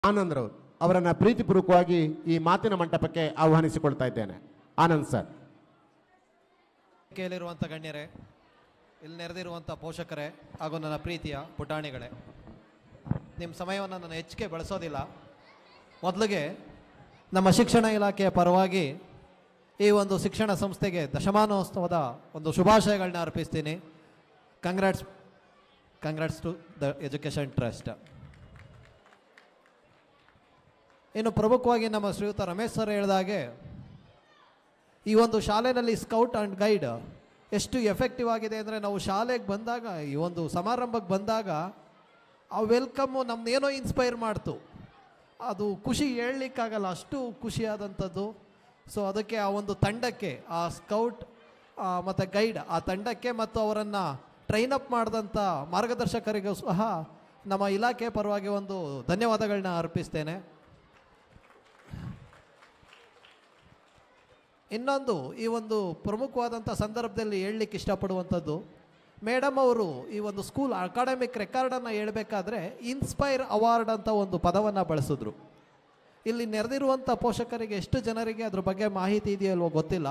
ಆನಂದ್ರವರು ಅವರನ್ನ ಪ್ರೀತಿಪೂರ್ವಕವಾಗಿ ಈ ಮಾತಿನ ಮಂಟಪಕ್ಕೆ ಆಹ್ವಾನಿಸಿಕೊಳ್ತಾ ಇದ್ದೇನೆ ಆನಂದ್ ಸರ್ ಕೇಳಿರುವಂಥ ಗಣ್ಯರೇ ಇಲ್ಲಿ ನೆರೆದಿರುವಂಥ ಪೋಷಕರೇ ಹಾಗೂ ನನ್ನ ಪ್ರೀತಿಯ ಪುಟಾಣಿಗಳೇ ನಿಮ್ಮ ಸಮಯವನ್ನು ನಾನು ಹೆಚ್ಚಿಗೆ ಬಳಸೋದಿಲ್ಲ ಮೊದಲಿಗೆ ನಮ್ಮ ಶಿಕ್ಷಣ ಇಲಾಖೆಯ ಪರವಾಗಿ ಈ ಒಂದು ಶಿಕ್ಷಣ ಸಂಸ್ಥೆಗೆ ದಶಮಾನೋತ್ಸವದ ಒಂದು ಶುಭಾಶಯಗಳನ್ನ ಅರ್ಪಿಸ್ತೀನಿ congrats congrats to the education trust ಇನ್ನು ಪ್ರಮುಖವಾಗಿ ನಮ್ಮ ಶ್ರೀಯುತ ರಮೇಶ್ ಸರ್ ಹೇಳಿದಾಗೆ ಈ ಒಂದು ಶಾಲೆಯಲ್ಲಿ ಸ್ಕೌಟ್ ಆ್ಯಂಡ್ ಗೈಡ್ ಎಷ್ಟು ಎಫೆಕ್ಟಿವ್ ಆಗಿದೆ ಅಂದರೆ ನಾವು ಶಾಲೆಗೆ ಬಂದಾಗ ಈ ಒಂದು ಸಮಾರಂಭಕ್ಕೆ ಬಂದಾಗ ಆ ವೆಲ್ಕಮ್ಮು ನಮ್ಮನ್ನೇನೋ ಇನ್ಸ್ಪೈರ್ ಮಾಡ್ತು ಅದು ಖುಷಿ ಹೇಳಲಿಕ್ಕಾಗಲ್ಲ ಅಷ್ಟು ಖುಷಿಯಾದಂಥದ್ದು ಸೊ ಅದಕ್ಕೆ ಆ ಒಂದು ತಂಡಕ್ಕೆ ಆ ಸ್ಕೌಟ್ ಮತ್ತು ಗೈಡ್ ಆ ತಂಡಕ್ಕೆ ಮತ್ತು ಅವರನ್ನು ಟ್ರೈನ್ ಅಪ್ ಮಾಡಿದಂಥ ಮಾರ್ಗದರ್ಶಕರಿಗೂ ಸಹ ನಮ್ಮ ಇಲಾಖೆ ಪರವಾಗಿ ಒಂದು ಧನ್ಯವಾದಗಳನ್ನ ಅರ್ಪಿಸ್ತೇನೆ ಇನ್ನೊಂದು ಈ ಒಂದು ಪ್ರಮುಖವಾದಂಥ ಸಂದರ್ಭದಲ್ಲಿ ಹೇಳಲಿಕ್ಕೆ ಇಷ್ಟಪಡುವಂಥದ್ದು ಮೇಡಮ್ ಅವರು ಈ ಒಂದು ಸ್ಕೂಲ್ ಅಕಾಡೆಮಿಕ್ ರೆಕಾರ್ಡನ್ನು ಹೇಳಬೇಕಾದ್ರೆ ಇನ್ಸ್ಪೈರ್ ಅವಾರ್ಡ್ ಅಂತ ಒಂದು ಪದವನ್ನು ಬಳಸಿದ್ರು ಇಲ್ಲಿ ನೆರೆದಿರುವಂಥ ಪೋಷಕರಿಗೆ ಎಷ್ಟು ಜನರಿಗೆ ಅದ್ರ ಬಗ್ಗೆ ಮಾಹಿತಿ ಇದೆಯೋ ಅಲ್ವೋ ಗೊತ್ತಿಲ್ಲ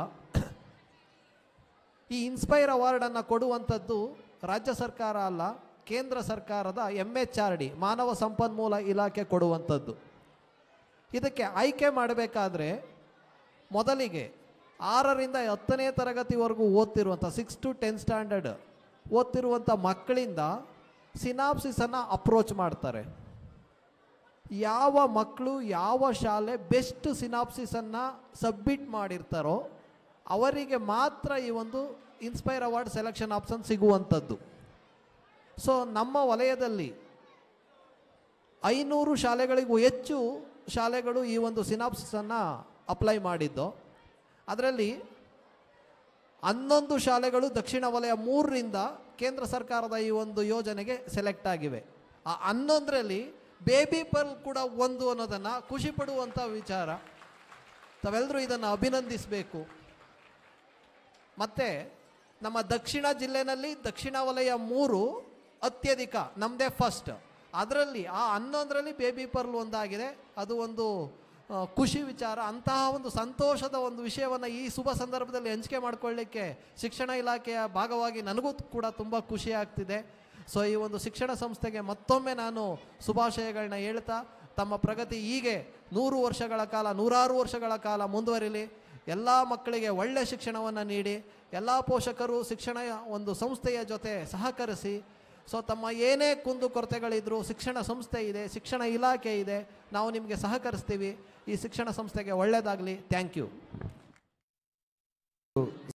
ಈ ಇನ್ಸ್ಪೈರ್ ಅವಾರ್ಡನ್ನು ಕೊಡುವಂಥದ್ದು ರಾಜ್ಯ ಸರ್ಕಾರ ಅಲ್ಲ ಕೇಂದ್ರ ಸರ್ಕಾರದ ಎಮ್ ಎಚ್ ಆರ್ ಡಿ ಮಾನವ ಸಂಪನ್ಮೂಲ ಇಲಾಖೆ ಕೊಡುವಂಥದ್ದು ಇದಕ್ಕೆ ಆಯ್ಕೆ ಮಾಡಬೇಕಾದ್ರೆ ಮೊದಲಿಗೆ ಆರರಿಂದ ಹತ್ತನೇ ತರಗತಿವರೆಗೂ ಓದ್ತಿರುವಂಥ ಸಿಕ್ಸ್ ಟು ಟೆನ್ ಸ್ಟ್ಯಾಂಡರ್ಡ್ ಓದ್ತಿರುವಂಥ ಮಕ್ಕಳಿಂದ ಸಿನಾಪ್ಸಿಸನ್ನು ಅಪ್ರೋಚ್ ಮಾಡ್ತಾರೆ ಯಾವ ಮಕ್ಕಳು ಯಾವ ಶಾಲೆ ಬೆಸ್ಟ್ ಸಿನಾಪ್ಸಿಸನ್ನು ಸಬ್ಮಿಟ್ ಮಾಡಿರ್ತಾರೋ ಅವರಿಗೆ ಮಾತ್ರ ಈ ಒಂದು ಇನ್ಸ್ಪೈರ್ ಅವಾರ್ಡ್ ಸೆಲೆಕ್ಷನ್ ಆಪ್ಷನ್ ಸಿಗುವಂಥದ್ದು ಸೊ ನಮ್ಮ ವಲಯದಲ್ಲಿ ಐನೂರು ಶಾಲೆಗಳಿಗೂ ಹೆಚ್ಚು ಶಾಲೆಗಳು ಈ ಒಂದು ಸಿನಾಪ್ಸನ್ನು ಅಪ್ಲೈ ಮಾಡಿದ್ದು ಅದರಲ್ಲಿ ಹನ್ನೊಂದು ಶಾಲೆಗಳು ದಕ್ಷಿಣ ವಲಯ ಮೂರರಿಂದ ಕೇಂದ್ರ ಸರ್ಕಾರದ ಈ ಒಂದು ಯೋಜನೆಗೆ ಸೆಲೆಕ್ಟ್ ಆಗಿವೆ ಆ ಹನ್ನೊಂದರಲ್ಲಿ ಬೇಬಿ ಪರ್ಲ್ ಕೂಡ ಒಂದು ಅನ್ನೋದನ್ನು ಖುಷಿ ಪಡುವಂಥ ವಿಚಾರ ತಾವೆಲ್ಲರೂ ಇದನ್ನು ಅಭಿನಂದಿಸಬೇಕು ಮತ್ತು ನಮ್ಮ ದಕ್ಷಿಣ ಜಿಲ್ಲೆನಲ್ಲಿ ದಕ್ಷಿಣ ವಲಯ ಮೂರು ಅತ್ಯಧಿಕ ನಮ್ಮದೇ ಫಸ್ಟ್ ಅದರಲ್ಲಿ ಆ ಹನ್ನೊಂದರಲ್ಲಿ ಬೇಬಿ ಪರ್ಲ್ ಒಂದಾಗಿದೆ ಅದು ಒಂದು ಆ, ಖುಷಿ ವಿಚಾರ ಅಂತಹ ಒಂದು ಸಂತೋಷದ ಒಂದು ವಿಷಯವನ್ನು ಈ ಶುಭ ಸಂದರ್ಭದಲ್ಲಿ ಹಂಚಿಕೆ ಮಾಡಿಕೊಳ್ಳಿಕ್ಕೆ ಶಿಕ್ಷಣ ಇಲಾಖೆಯ ಭಾಗವಾಗಿ ನನಗೂ ಕೂಡ ತುಂಬ ಖುಷಿ ಆಗ್ತಿದೆ ಸೊ ಈ ಒಂದು ಶಿಕ್ಷಣ ಸಂಸ್ಥೆಗೆ ಮತ್ತೊಮ್ಮೆ ನಾನು ಶುಭಾಶಯಗಳನ್ನ ಹೇಳ್ತಾ ತಮ್ಮ ಪ್ರಗತಿ ಹೀಗೆ ನೂರು ವರ್ಷಗಳ ಕಾಲ ನೂರಾರು ವರ್ಷಗಳ ಕಾಲ ಮುಂದುವರಿಲಿ ಎಲ್ಲ ಮಕ್ಕಳಿಗೆ ಒಳ್ಳೆಯ ಶಿಕ್ಷಣವನ್ನು ನೀಡಿ ಎಲ್ಲ ಪೋಷಕರು ಶಿಕ್ಷಣ ಒಂದು ಸಂಸ್ಥೆಯ ಜೊತೆ ಸಹಕರಿಸಿ ಸೊ ತಮ್ಮ ಏನೇ ಕುಂದು ಕೊರತೆಗಳಿದ್ರು ಶಿಕ್ಷಣ ಸಂಸ್ಥೆ ಇದೆ ಶಿಕ್ಷಣ ಇಲಾಖೆ ಇದೆ ನಾವು ನಿಮಗೆ ಸಹಕರಿಸ್ತೀವಿ ಈ ಶಿಕ್ಷಣ ಸಂಸ್ಥೆಗೆ ಒಳ್ಳೆಯದಾಗಲಿ ಥ್ಯಾಂಕ್ ಯು